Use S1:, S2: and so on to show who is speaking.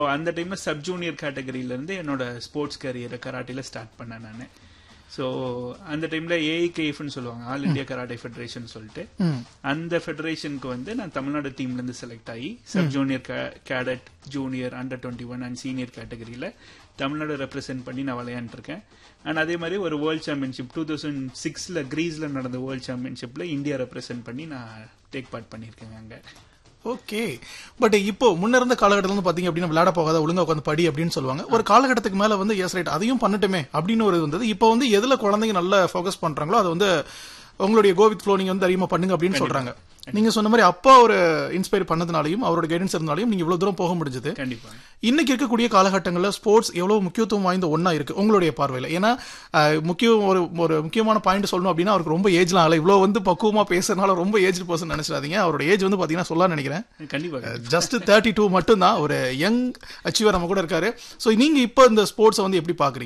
S1: அந்த டைம்ல sub junior கேட்டகரியில இருந்து என்னோட ஸ்போர்ட்ஸ் கரியரை கராட்டில ஸ்டார்ட் பண்ணேன் நான் ஸோ அந்த டைம்ல ஏஐகேஎஃப்னு சொல்லுவாங்க ஆல் இந்தியா கராட்டே ஃபெடரேஷன் சொல்லிட்டு அந்த ஃபெடரேஷனுக்கு வந்து நான் தமிழ்நாடு டீம்ல இருந்து செலக்ட் ஆகி sub junior cadet junior under twenty one and senior கேட்டகரியில தமிழ்நாடு ரெப்ரசென்ட் பண்ணி நான் விளையாண்டுருக்கேன் அண்ட் அதே மாதிரி ஒரு வேர்ல்ட் சாம்பியன்ஷிப் டூ தௌசண்ட் சிக்ஸ்ல கிரீஸ்ல நடந்த வேர்ல்ட் சாம்பியன்ஷிப்ல இந்தியா ரெப்ரசென்ட் பண்ணி நான் டேக் பார்ட் பண்ணியிருக்கேன் அங்க
S2: ஓகே பட் இப்போ முன்ன இருந்த காலகட்டத்துல வந்து பாத்தீங்க அப்படின்னா விளையாட போகாத ஒழுங்கா உட்காந்து படி அப்படின்னு சொல்லுவாங்க ஒரு காலகட்டத்துக்கு மேல வந்து எஸ் ரைட் அதையும் பண்ணட்டுமே அப்படின்னு ஒரு இது வந்தது இப்போ வந்து எதுல குழந்தைங்க நல்லா ஃபோக்கஸ் பண்றாங்களோ அது வந்து உங்களுடைய கோவித் ஃப்ளோ நீங்க வந்து அதிகமா பண்ணுங்க அப்படின்னு சொல்றாங்க நீங்க சொன்ன மாதிரி அப்பா ஒரு இன்ஸ்பயர் பண்ணதுனாலையும் அவரோட கைடன்ஸ் இருந்தாலையும் நீங்க இவ்வளவு தூரம் போக முடிஞ்சது
S1: கண்டிப்பா
S2: இன்னைக்கு இருக்கக்கூடிய காலகட்டங்களில் ஸ்போர்ட்ஸ் எவ்வளவு முக்கியத்துவம் வாய்ந்த ஒண்ணா இருக்கு உங்களுடைய பார்வையில் ஏன்னா அஹ், முக்கியம் ஒரு ஒரு முக்கியமான பாயிண்ட் சொல்லணும் அப்படின்னா அவருக்கு ரொம்ப ஏஜ்லாம் ஆகல இவ்வளவு வந்து பக்குவமா பேசுறதுனால ரொம்ப ஏஜ் பர்சன் நினைச்சிடாதீங்க அவரோட ஏஜ் வந்து பாத்தீங்கன்னா சொல்ல நினைக்கிறேன்
S1: கண்டிப்பா
S2: ஜஸ்ட் தேர்ட்டி டூ மட்டும்தான் ஒரு யங் அச்சீவர் நம்ம கூட இருக்காரு ஸோ நீங்க இப்போ இந்த ஸ்போர்ட்ஸை வந்து எப்படி பாக்குறீங்க